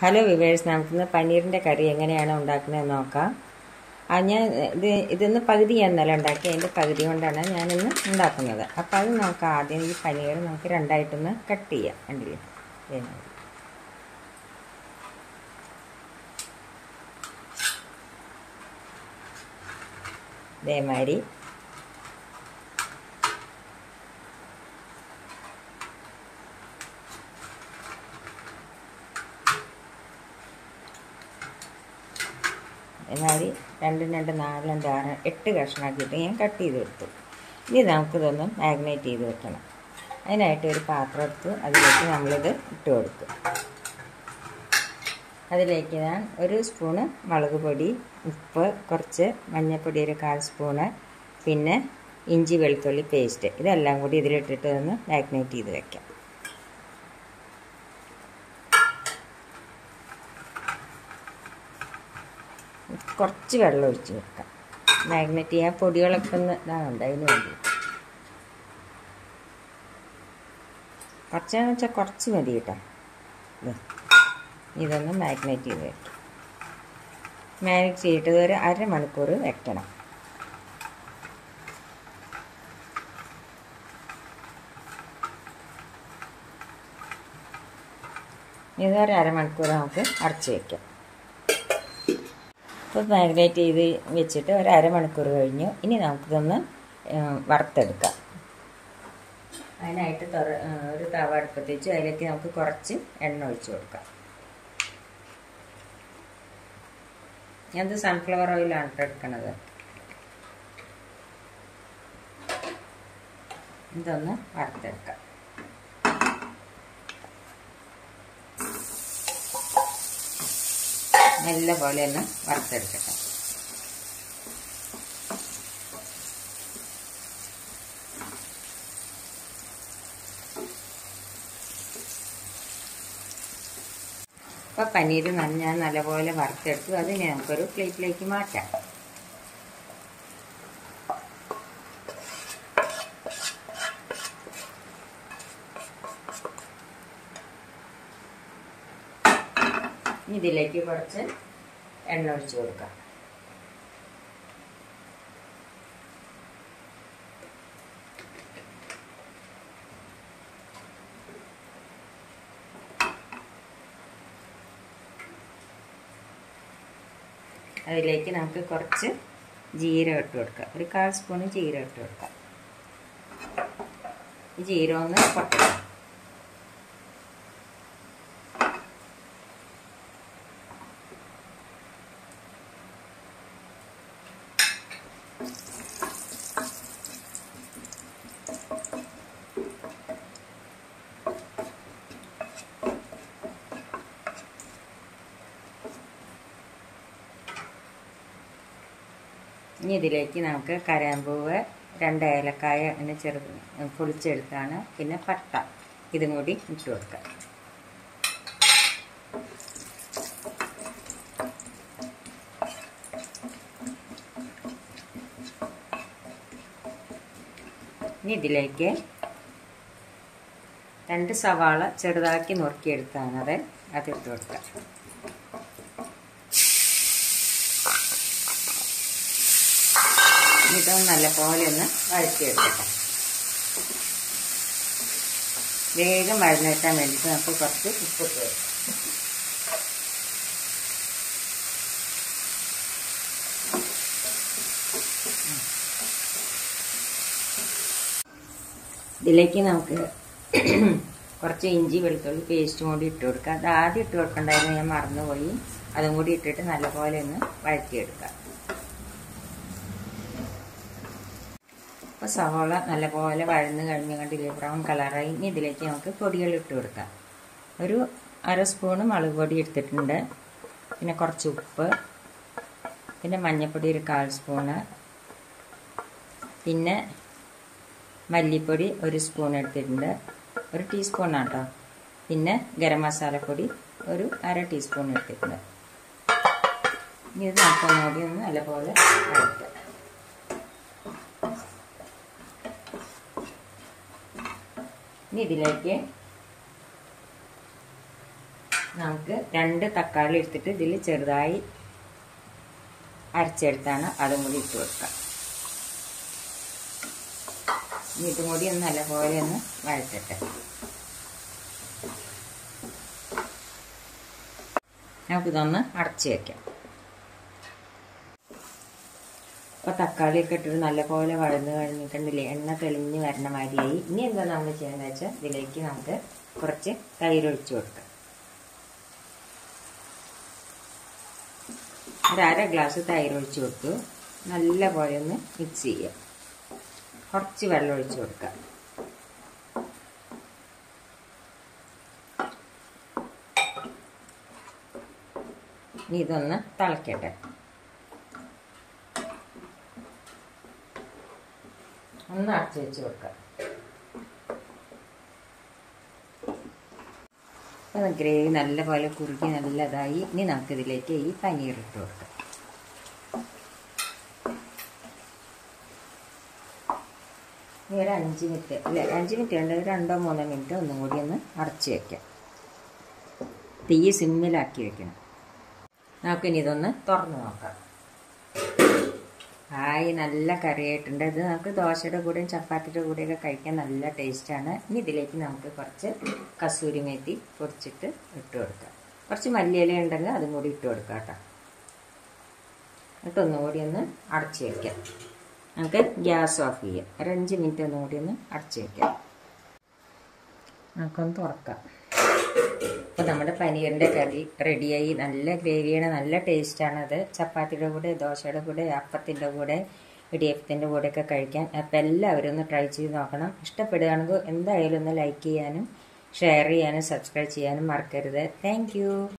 Hello viewers നമുക്കിന്ന് പനീറിൻ്റെ കറി എങ്ങനെയാണ് ഉണ്ടാക്കുന്നത് നോക്കാം ആ ഞാൻ ഇത് ഇതൊന്ന് പകുതി ഞാൻ ഇന്നലെ ഉണ്ടാക്കി അതിൻ്റെ പകുതി കൊണ്ടാണ് ഞാനിന്ന് ഉണ്ടാക്കുന്നത് അപ്പോൾ അത് നമുക്ക് ആദ്യം ഈ പനീർ നമുക്ക് രണ്ടായിട്ടൊന്ന് കട്ട് ചെയ്യാം കണ്ടില്ലേ ഇതേമാതിരി. ഇതേമാതിരി എന്നാല് രണ്ടും രണ്ട് നാലും രണ്ട് ആറ് എട്ട് കഷ്ണമാക്കിയിട്ട് ഞാൻ കട്ട് ചെയ്ത് എടുത്തു ഇനി നമുക്കിതൊന്ന് മാഗ്നേറ്റ് ചെയ്ത് വെക്കണം അതിനായിട്ട് ഒരു പാത്രം എടുത്ത് അതിലേക്ക് നമ്മളിത് ഇട്ട് കൊടുക്കും അതിലേക്ക് ഞാൻ ഒരു സ്പൂണ് മുളക് പൊടി ഉപ്പ് കുറച്ച് മഞ്ഞൾപ്പൊടി ഒരു കാൽ സ്പൂണ് പിന്നെ ഇഞ്ചി വെളുത്തുള്ളി പേസ്റ്റ് ഇതെല്ലാം കൂടി ഇതിലിട്ടിട്ട് ഒന്ന് മാഗ്നേറ്റ് ചെയ്ത് വെക്കാം കുറച്ച് വെള്ളം ഒഴിച്ച് വെക്കാം മാഗ്നറ്റ് ചെയ്യാൻ പൊടികളൊക്കെ ഒന്ന് ഇതാകുന്നുണ്ട് അതിന് വേണ്ടി കുറച്ചെന്ന് വെച്ചാൽ കുറച്ച് മതി കേട്ടോ ഇത് ഇതൊന്ന് മാഗ്നേറ്റ് ചെയ്ത് വെക്കാം മാഗ്നേറ്റ് ചെയ്തിട്ട് ഒരു അരമണിക്കൂർ വെക്കണം ഇതൊരു അരമണിക്കൂർ നമുക്ക് അടച്ച് വയ്ക്കാം ഇപ്പോൾ മാഗ്നേറ്റ് ചെയ്ത് വെച്ചിട്ട് ഒരു അരമണിക്കൂർ കഴിഞ്ഞു ഇനി നമുക്കിതൊന്ന് വറുത്തെടുക്കാം അതിനായിട്ട് തുറ ഒരു തവ അടുപ്പത്ത് വെച്ച് അതിലേക്ക് നമുക്ക് കുറച്ച് എണ്ണ ഒഴിച്ച് കൊടുക്കാം ഞാനത് സൺഫ്ലവർ ഓയിലാണ് എടുക്കണത് ഇതൊന്ന് വറുത്തെടുക്കാം നല്ല പോലെ ഒന്ന് വറുത്തെടുക്കട്ടെ അപ്പോൾ പനീർ ഞാൻ നല്ലപോലെ വറുത്തെടുത്തു അതിനെ നമുക്കൊരു പ്ലേറ്റിലേക്ക് മാറ്റാം ഇതിലേക്ക് കുറച്ച് എണ്ണ ഒഴിച്ച് കൊടുക്കാം അതിലേക്ക് നമുക്ക് കുറച്ച് ജീരകം ഇട്ട് കൊടുക്കാം ഒരു കാൽ സ്പൂണ് ജീരകം ഇട്ട് കൊടുക്കാം ഈ ജീരകം ഒന്ന് പൊട്ടണം ഇനി ഇതിലേക്ക് നമുക്ക് കരാമ്പൂവ് രണ്ട് ഏലക്കായ അങ്ങനെ ചെറു പൊളിച്ചെടുത്താണ് പിന്നെ പട്ട ഇതും കൂടി ഇട്ട് കൊടുക്കാം ഇനി ഇതിലേക്ക് രണ്ട് സവാള ചെറുതാക്കി നുറുക്കിയെടുത്താണ് അത് അതിട്ട് കൊടുക്കാം ഇതൊന്ന് നല്ലപോലെ ഒന്ന് വഴറ്റിയെടുക്കട്ടെ വേഗം വഴഞ്ഞെത്താൻ വേണ്ടിയിട്ട് നമുക്ക് കുറച്ച് ഉപ്പിട്ട് വരും ഇതിലേക്ക് നമുക്ക് കുറച്ച് ഇഞ്ചി വെളുത്തുള്ളി പേസ്റ്റും കൂടി ഇട്ട് കൊടുക്കുക അത് ആദ്യം ഇട്ട് കൊടുക്കണ്ടായിരുന്നു ഞാൻ മറന്നുപോയി അതും കൂടി ഇട്ടിട്ട് നല്ലപോലെ ഒന്ന് വഴറ്റിയെടുക്കാം അപ്പോൾ സവോള നല്ലപോലെ വഴന്ന് കഴിഞ്ഞ് കണ്ടില്ലേ ബ്രൗൺ കളറായി ഇനി ഇതിലേക്ക് നമുക്ക് പൊടികൾ ഇട്ട് കൊടുക്കാം ഒരു അര സ്പൂണ് മുളക് പൊടി എടുത്തിട്ടുണ്ട് പിന്നെ കുറച്ച് ഉപ്പ് പിന്നെ മഞ്ഞൾപ്പൊടി ഒരു കാൽ സ്പൂണ് പിന്നെ മല്ലിപ്പൊടി ഒരു സ്പൂൺ എടുത്തിട്ടുണ്ട് ഒരു ടീസ്പൂൺ ആട്ടോ പിന്നെ ഗരം മസാലപ്പൊടി ഒരു അര ടീസ്പൂൺ എടുത്തിട്ടുണ്ട് ഇനി ഇത് നമുക്കൊന്നുകൂടി ഒന്ന് നല്ലപോലെ വഴറ്റാം ഇനി ഇതിലേക്ക് നമുക്ക് രണ്ട് തക്കാളി എടുത്തിട്ട് ഇതിൽ ചെറുതായി അരച്ചെടുത്താണ് അതും കൂടി ഇട്ട് കൊടുക്കാം ഇനി ഇതും കൂടി ഒന്ന് നല്ലപോലെ ഒന്ന് വഴറ്റട്ടെ നമുക്കിതൊന്ന് അടച്ച് വയ്ക്കാം അപ്പോൾ തക്കാളിയൊക്കെ ഇട്ടിട്ട് നല്ലപോലെ വഴന്ന് കഴിഞ്ഞിട്ടുണ്ടല്ലേ എണ്ണ തെളിഞ്ഞ് വരണ മാതിരിയായി ഇനി എന്താ നമ്മൾ ചെയ്യുന്നത് വെച്ചാൽ ഇതിലേക്ക് നമുക്ക് കുറച്ച് തൈര് ഒഴിച്ചു കൊടുക്കാം ഒരു അര ഗ്ലാസ് തൈര് ഒഴിച്ചു കൊടുത്തു നല്ല പോലെ ഒന്ന് മിക്സ് ചെയ്യാം കുറച്ച് വെള്ളം ഒഴിച്ചു കൊടുക്കാം ഇനി ഇതൊന്ന് തിളക്കട്ടെ ഒന്ന് അടച്ചു വെച്ച് കൊടുക്കാം അപ്പോൾ ഗ്രേവി നല്ലപോലെ കുറുകി നല്ലതായി ഇനി നമുക്കിതിലേക്ക് ഈ പനീർ ഇട്ട് കൊടുക്കാം ഇനി ഒരു അഞ്ച് മിനിറ്റ് അല്ല അഞ്ച് മിനിറ്റ് ഉണ്ട് രണ്ടോ മൂന്നോ മിനിറ്റ് ഒന്നും കൂടി ഒന്ന് അടച്ച് വയ്ക്കാം തീ സിമ്മിലാക്കി വെക്കണം നമുക്കിനി ഇതൊന്ന് തുറന്ന് നോക്കാം ഹായ് നല്ല കറിയായിട്ടുണ്ട് ഇത് നമുക്ക് ദോശയുടെ കൂടെയും ചപ്പാത്തിയുടെ കൂടെയൊക്കെ കഴിക്കാൻ നല്ല ടേസ്റ്റാണ് ഇനി ഇതിലേക്ക് നമുക്ക് കുറച്ച് കസൂരി മേത്തി പൊടിച്ചിട്ട് ഇട്ട് കൊടുക്കാം കുറച്ച് മല്ലിയില ഉണ്ടെങ്കിൽ അതും കൂടി ഇട്ട് കൊടുക്കാം കേട്ടോ എന്നിട്ട് ഒന്നും കൂടി ഒന്ന് അടച്ച് വയ്ക്കാം നമുക്ക് ഗ്യാസ് ഓഫ് ചെയ്യാം ഒരു അഞ്ച് മിനിറ്റ് ഒന്നും കൂടി ഒന്ന് അടച്ച് വയ്ക്കാം നമുക്കൊന്ന് തുറക്കാം അപ്പോൾ നമ്മുടെ പനീറിൻ്റെ കറി റെഡിയായി നല്ല ഗ്രേവിയാണ് നല്ല ടേസ്റ്റാണ് അത് ചപ്പാത്തിയുടെ കൂടെ ദോശയുടെ കൂടെ അപ്പത്തിൻ്റെ കൂടെ ഇടിയപ്പത്തിൻ്റെ കൂടെയൊക്കെ കഴിക്കാൻ അപ്പോൾ എല്ലാവരും ഒന്ന് ട്രൈ ചെയ്ത് നോക്കണം ഇഷ്ടപ്പെടുകയാണെങ്കിൽ എന്തായാലും ഒന്ന് ലൈക്ക് ചെയ്യാനും ഷെയർ ചെയ്യാനും സബ്സ്ക്രൈബ് ചെയ്യാനും മറക്കരുത് താങ്ക്